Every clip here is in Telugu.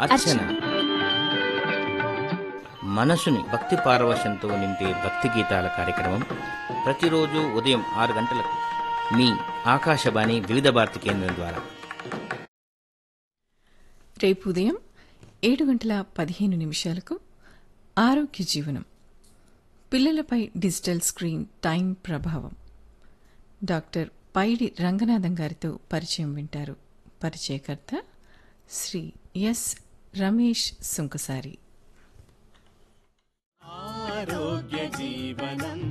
అర్చన మనసుని భక్తి పారవశంతో నింపే భక్తి గీతాల కార్యక్రమం ప్రతిరోజు ఉదయం ఆరు గంటలకు మీ ఆకాశవాణి వివిధ భారతి కేంద్రం ద్వారా రేపు ఉదయం ఏడు గంటల పదిహేను నిమిషాలకు ఆరోగ్య జీవనం పిల్లలపై డిజిటల్ స్క్రీన్ టైం ప్రభావం డాక్టర్ పైడి రంగనాథం గారితో పరిచయం వింటారు పరిచయకర్త శ్రీ ఎస్ రమేష్ సుంకసారి ఆరోగ్య జీవనం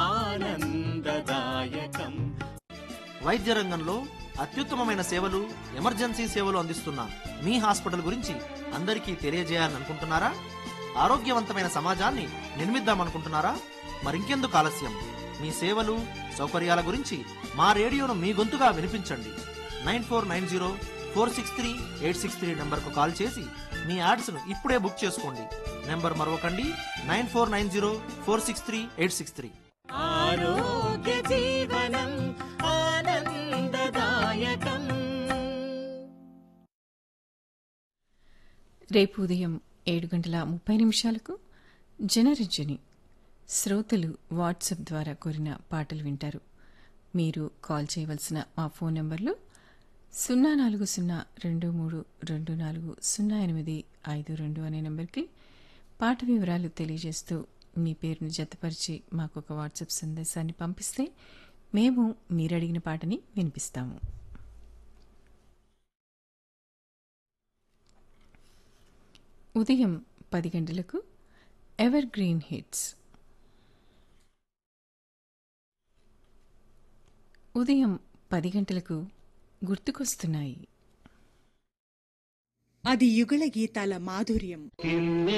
ఆనందదాయకం వైద్య రంగంలో అత్యుత్తమమైన సేవలు ఎమర్జెన్సీ సేవలు అందిస్తున్న మీ హాస్పిటల్ గురించి అందరికీ తెలియజేయాలని అనుకుంటున్నారా ఆరోగ్యవంతమైన సమాజాన్ని నిర్మిద్దామనుకుంటున్నారా మరింకెందుకు ఆలస్యం మీ సేవలు సౌకర్యాల గురించి మా రేడియోను మీ గొంతుగా వినిపించండి nine four nine zero four six three eight six three నెంబర్కు కాల్ చేసి మీ యాడ్స్ను ఇప్పుడే బుక్ చేసుకోండి నెంబర్ మరొకండి nine four nine zero four six three eight six three ఆరోగ్య జీవనం ఆనందదాయకం రేపు ఉదయం ఏడు గంటల ముప్పై నిమిషాలకు జనరంజని శ్రోతలు వాట్సాప్ ద్వారా కోరిన పాటలు వింటారు మీరు కాల్ చేయవలసిన మా ఫోన్ నంబర్లు సున్నా నాలుగు సున్నా రెండు మూడు రెండు నాలుగు సున్నా ఎనిమిది ఐదు రెండు అనే నెంబర్కి పాట వివరాలు తెలియజేస్తూ మీ పేరును జతపరిచి మాకు ఒక వాట్సాప్ సందేశాన్ని పంపిస్తే మేము మీరు అడిగిన పాటని వినిపిస్తాము ఉదయం పది గంటలకు ఎవర్ గ్రీన్ హిట్స్ ఉదయం పది గంటలకు గుర్తుకొస్తున్నాయి అది యుగళ గీతాల మాధుర్యం కిన్నె